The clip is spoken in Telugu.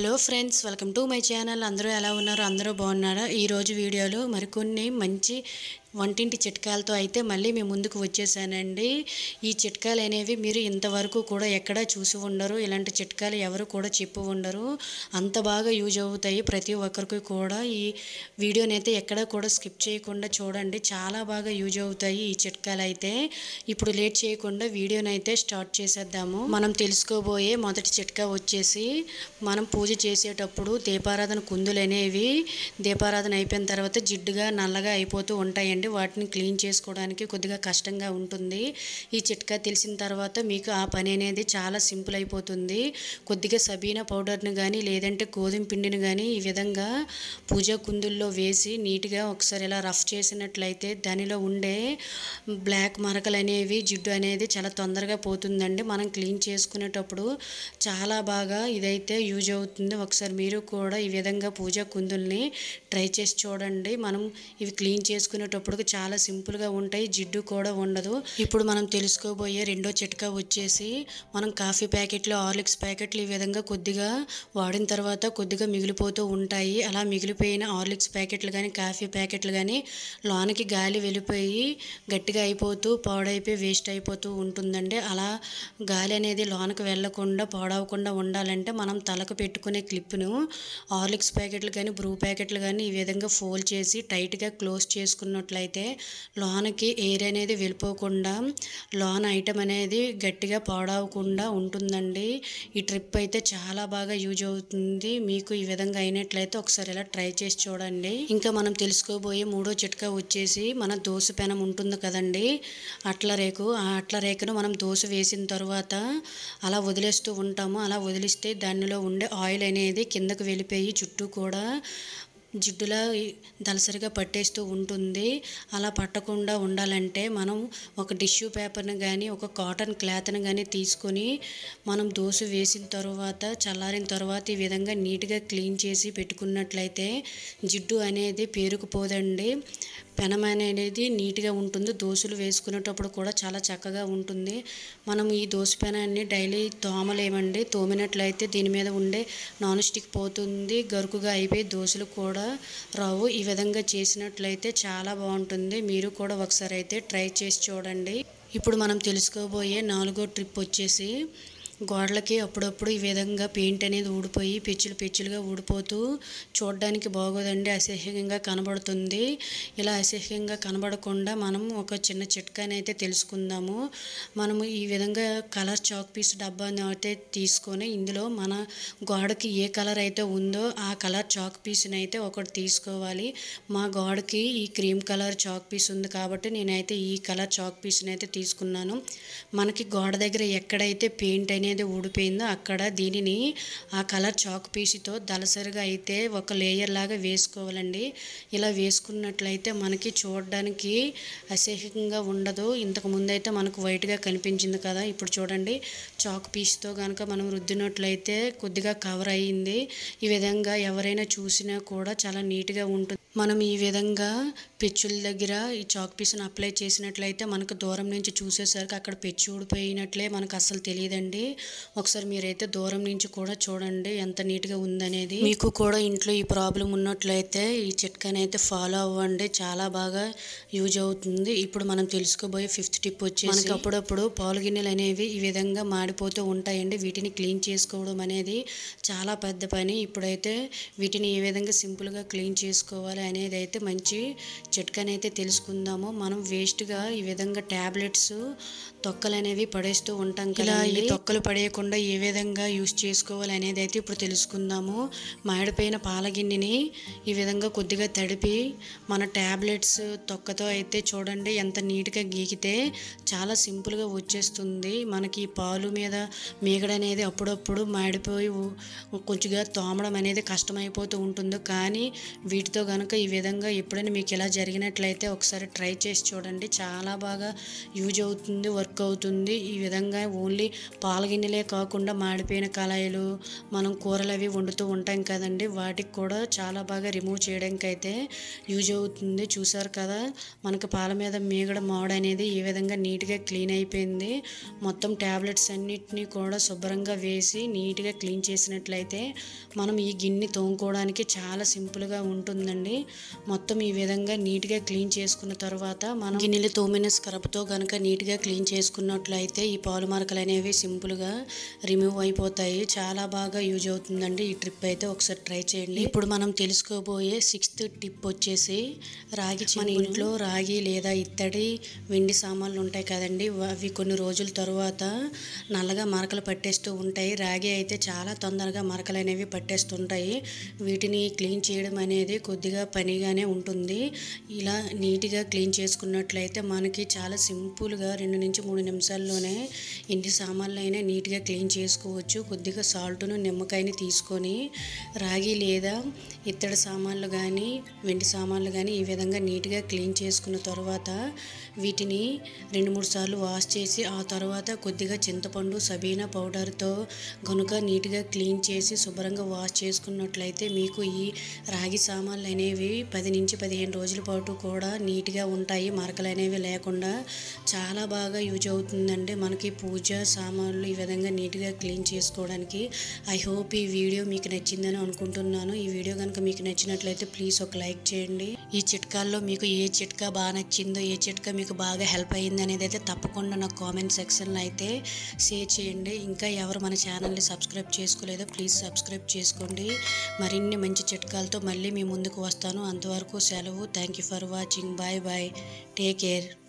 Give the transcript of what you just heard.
hello friends welcome to my channel అందరూ ఎలా ఉన్నారు అందరూ బాగున్నారా ఈరోజు వీడియోలో మరికొన్ని మంచి వంటింటి చిట్కాలతో అయితే మళ్ళీ మీ ముందుకు వచ్చేసానండి ఈ చిట్కాలు అనేవి మీరు ఇంతవరకు కూడా ఎక్కడా చూసి ఉండరు ఇలాంటి చిట్కాలు ఎవరు కూడా చెప్పు ఉండరు అంత బాగా యూజ్ అవుతాయి ప్రతి ఒక్కరికి కూడా ఈ వీడియోని అయితే ఎక్కడా కూడా స్కిప్ చేయకుండా చూడండి చాలా బాగా యూజ్ అవుతాయి ఈ చిట్కాలు అయితే ఇప్పుడు లేట్ చేయకుండా వీడియోని అయితే స్టార్ట్ చేసేద్దాము మనం తెలుసుకోబోయే మొదటి చిట్కా వచ్చేసి మనం పూజ చేసేటప్పుడు దీపారాధన కుందులు అనేవి దీపారాధన అయిపోయిన తర్వాత జిడ్డుగా నల్లగా అయిపోతూ ఉంటాయండి వాటిని క్లీన్ చేసుకోవడానికి కొద్దిగా కష్టంగా ఉంటుంది ఈ చిట్కా తెలిసిన తర్వాత మీకు ఆ పని అనేది చాలా సింపుల్ అయిపోతుంది కొద్దిగా సబీనా పౌడర్ని కానీ లేదంటే గోధుమ పిండిని కానీ ఈ విధంగా పూజా కుందుల్లో వేసి నీట్గా ఒకసారి ఇలా రఫ్ చేసినట్లయితే దానిలో ఉండే బ్లాక్ మరకలు అనేవి జిడ్డు అనేది చాలా తొందరగా పోతుందండి మనం క్లీన్ చేసుకునేటప్పుడు చాలా బాగా ఇదైతే యూజ్ అవుతుంది ఒకసారి మీరు కూడా ఈ విధంగా పూజా కుందుల్ని ట్రై చేసి చూడండి మనం ఇవి క్లీన్ చేసుకునేటప్పుడు చాలా సింపుల్గా ఉంటాయి జిడ్డు కూడా ఉండదు ఇప్పుడు మనం తెలుసుకోబోయే రెండో చిట్కా వచ్చేసి మనం కాఫీ ప్యాకెట్లు హార్లిక్స్ ప్యాకెట్లు ఈ విధంగా కొద్దిగా వాడిన తర్వాత కొద్దిగా మిగిలిపోతూ ఉంటాయి అలా మిగిలిపోయిన హార్లిక్స్ ప్యాకెట్లు కానీ కాఫీ ప్యాకెట్లు కానీ లోనికి గాలి వెళ్ళిపోయి గట్టిగా అయిపోతూ పాడైపోయి వేస్ట్ అయిపోతూ ఉంటుందండి అలా గాలి అనేది లోనకి వెళ్ళకుండా పాడవకుండా ఉండాలంటే మనం తలకు పెట్టుకునే క్లిప్ను హార్లిక్స్ ప్యాకెట్లు కానీ బ్రూ ప్యాకెట్లు కానీ ఈ విధంగా ఫోల్డ్ చేసి టైట్గా క్లోజ్ చేసుకున్నట్లయితే లోనకి ఎయిర్ అనేది వెళ్ళిపోకుండా లోన ఐటమ్ అనేది గట్టిగా పాడవకుండా ఉంటుందండి ఈ ట్రిప్ అయితే చాలా బాగా యూజ్ అవుతుంది మీకు ఈ విధంగా అయినట్లయితే ఒకసారి ఇలా ట్రై చేసి చూడండి ఇంకా మనం తెలుసుకోబోయే మూడో చిట్కా వచ్చేసి మన దోశ పెనం ఉంటుంది కదండి అట్ల రేకు ఆ అట్ల రేకును మనం దోశ వేసిన తర్వాత అలా వదిలేస్తూ ఉంటాము అలా వదిలిస్తే దానిలో ఉండే ఆయిల్ అనేది కిందకు వెళ్ళిపోయి చుట్టూ కూడా జిడ్డులా దలసరిగా పట్టేస్తూ ఉంటుంది అలా పట్టకుండా ఉండాలంటే మనం ఒక టిష్యూ పేపర్ని కానీ ఒక కాటన్ క్లాత్ని కానీ తీసుకొని మనం దోశ వేసిన తర్వాత చల్లారిన తర్వాత ఈ విధంగా నీట్గా క్లీన్ చేసి పెట్టుకున్నట్లయితే జిడ్డు అనేది పేరుకుపోదండి పెనం అనేది నీట్గా ఉంటుంది దోశలు వేసుకునేటప్పుడు కూడా చాలా చక్కగా ఉంటుంది మనం ఈ దోశ పెనాన్ని డైలీ తోమలేమండి తోమినట్లయితే దీని మీద ఉండే నాన్ స్టిక్ పోతుంది గరుకుగా అయిపోయి దోశలు కూడా రావు ఈ విధంగా చేసినట్లయితే చాలా బాగుంటుంది మీరు కూడా ఒకసారి అయితే ట్రై చేసి చూడండి ఇప్పుడు మనం తెలుసుకోబోయే నాలుగో ట్రిప్ వచ్చేసి గోడలకి అప్పుడప్పుడు ఈ విధంగా పెయింట్ అనేది ఊడిపోయి పెచ్చులు పెచ్చులుగా ఊడిపోతూ చూడడానికి బాగోదండి అసహ్యంగా కనబడుతుంది ఇలా అసహ్యంగా కనబడకుండా మనం ఒక చిన్న చిట్కాని అయితే తెలుసుకుందాము మనము ఈ విధంగా కలర్ చాక్ పీస్ డబ్బాని అయితే తీసుకొని ఇందులో మన గోడకి ఏ కలర్ అయితే ఉందో ఆ కలర్ చాక్ పీస్ని అయితే ఒకటి తీసుకోవాలి మా గోడకి ఈ క్రీమ్ కలర్ చాక్ పీస్ ఉంది కాబట్టి నేనైతే ఈ కలర్ చాక్ పీస్ని అయితే తీసుకున్నాను మనకి గోడ దగ్గర ఎక్కడైతే పెయింట్ అనేది ఊడిపోయిందో అక్కడ దీనిని ఆ కలర్ చాక్ పీసుతో దలసరిగా అయితే ఒక లేయర్ లాగా వేసుకోవాలండి ఇలా వేసుకున్నట్లయితే మనకి చూడడానికి అసహ్యంగా ఉండదు ఇంతకు ముందు అయితే మనకు వైట్గా కనిపించింది కదా ఇప్పుడు చూడండి చాక్ పీస్తో కనుక మనం రుద్దినట్లయితే కొద్దిగా కవర్ అయ్యింది ఈ విధంగా ఎవరైనా చూసినా కూడా చాలా నీట్గా ఉంటుంది మనం ఈ విధంగా పెచ్చుల దగ్గర ఈ చాక్ పీస్ని అప్లై చేసినట్లయితే మనకు దూరం నుంచి చూసేసరికి అక్కడ పెచ్చు ఊడిపోయినట్లే మనకు అసలు తెలియదండి ఒకసారి మీరైతే దూరం నుంచి కూడా చూడండి ఎంత నీట్గా ఉందనేది మీకు కూడా ఇంట్లో ఈ ప్రాబ్లం ఉన్నట్లయితే ఈ చిట్కాని అయితే ఫాలో అవ్వండి చాలా బాగా యూజ్ అవుతుంది ఇప్పుడు మనం తెలుసుకోబోయే ఫిఫ్త్ టిప్ వచ్చేసి మనకి అప్పుడప్పుడు పాలు గిన్నెలు అనేవి ఈ విధంగా మాడిపోతూ ఉంటాయండి వీటిని క్లీన్ చేసుకోవడం అనేది చాలా పెద్ద పని ఇప్పుడైతే వీటిని ఏ విధంగా సింపుల్గా క్లీన్ చేసుకోవాలి అనేది అయితే మంచి చిట్కాని అయితే తెలుసుకుందాము మనం వేస్ట్గా ఈ విధంగా ట్యాబ్లెట్స్ తొక్కలు అనేవి పడేస్తూ ఉంటాం కదా ఈ తొక్కలు పడేయకుండా ఏ విధంగా యూస్ చేసుకోవాలి అనేది అయితే ఇప్పుడు తెలుసుకుందాము మాడిపోయిన పాల గిన్నెని ఈ విధంగా కొద్దిగా తడిపి మన ట్యాబ్లెట్స్ తొక్కతో అయితే చూడండి ఎంత నీట్గా గీకితే చాలా సింపుల్గా వచ్చేస్తుంది మనకి ఈ పాలు మీద మీగడ అనేది అప్పుడప్పుడు మాడిపోయి కొంచెంగా తోమడం అనేది కష్టమైపోతూ ఉంటుంది కానీ వీటితో కనుక కనుక ఈ విధంగా ఎప్పుడైనా మీకు ఇలా జరిగినట్లయితే ఒకసారి ట్రై చేసి చూడండి చాలా బాగా యూజ్ అవుతుంది వర్క్ అవుతుంది ఈ విధంగా ఓన్లీ పాల గిన్నెలే కాకుండా మాడిపోయిన కళాయిలు మనం కూరలు అవి వండుతూ ఉంటాం కదండి వాటికి కూడా చాలా బాగా రిమూవ్ చేయడానికి అయితే యూజ్ అవుతుంది చూసారు కదా మనకు పాల మీద మీగడ మోడ అనేది ఈ విధంగా నీట్గా క్లీన్ అయిపోయింది మొత్తం ట్యాబ్లెట్స్ అన్నిటినీ కూడా శుభ్రంగా వేసి నీట్గా క్లీన్ చేసినట్లయితే మనం ఈ గిన్నె తోముకోవడానికి చాలా సింపుల్గా ఉంటుందండి మొత్తం ఈ విధంగా నీట్గా క్లీన్ చేసుకున్న తర్వాత మనం గిన్నెలు తోమిన స్క్రబ్తో కనుక నీట్గా క్లీన్ చేసుకున్నట్లయితే ఈ పాలు మరకలు అనేవి సింపుల్గా రిమూవ్ అయిపోతాయి చాలా బాగా యూజ్ అవుతుందండి ఈ ట్రిప్ అయితే ఒకసారి ట్రై చేయండి ఇప్పుడు మనం తెలుసుకోబోయే సిక్స్త్ టిప్ వచ్చేసి రాగి మన ఇంట్లో రాగి లేదా ఇత్తడి వెండి సామాన్లు ఉంటాయి కదండి అవి కొన్ని రోజుల తర్వాత నల్లగా మరకలు పట్టేస్తూ ఉంటాయి రాగి అయితే చాలా తొందరగా మరకలు అనేవి పట్టేస్తుంటాయి వీటిని క్లీన్ చేయడం అనేది కొద్దిగా పనిగానే ఉంటుంది ఇలా నీట్గా క్లీన్ చేసుకున్నట్లయితే మనకి చాలా సింపుల్గా రెండు నుంచి మూడు నిమిషాల్లోనే ఎన్ని సామాన్లు అయినా నీట్గా క్లీన్ చేసుకోవచ్చు కొద్దిగా సాల్ట్ను నిమ్మకాయని తీసుకొని రాగి లేదా ఇత్తడి సామాన్లు కానీ వెండి సామాన్లు కానీ ఈ విధంగా నీట్గా క్లీన్ చేసుకున్న తర్వాత వీటిని రెండు మూడు సార్లు వాష్ చేసి ఆ తర్వాత కొద్దిగా చింతపండు సబీనా పౌడర్తో కనుక నీట్గా క్లీన్ చేసి శుభ్రంగా వాష్ చేసుకున్నట్లయితే మీకు ఈ రాగి సామాన్లు అనేవి పది నుంచి పదిహేను రోజుల పాటు కూడా నీట్గా ఉంటాయి మరకలు అనేవి లేకుండా చాలా బాగా యూజ్ అవుతుందండి మనకి పూజ సామాన్లు ఈ విధంగా నీట్గా క్లీన్ చేసుకోవడానికి ఐ హోప్ ఈ వీడియో మీకు నచ్చిందని అనుకుంటున్నాను ఈ వీడియో కనుక మీకు నచ్చినట్లయితే ప్లీజ్ ఒక లైక్ చేయండి ఈ చిట్కాల్లో మీకు ఏ చిట్కా బాగా నచ్చిందో ఏ చిట్కా మీకు బాగా హెల్ప్ అయ్యింది అనేది అయితే తప్పకుండా నాకు కామెంట్ సెక్షన్లో అయితే షేర్ చేయండి ఇంకా ఎవరు మన ఛానల్ని సబ్స్క్రైబ్ చేసుకోలేదో ప్లీజ్ సబ్స్క్రైబ్ చేసుకోండి మరిన్ని మంచి చిట్కాలతో మళ్ళీ మీ ముందుకు వస్తాను అంతవరకు సెలవు thank you for watching bye bye take care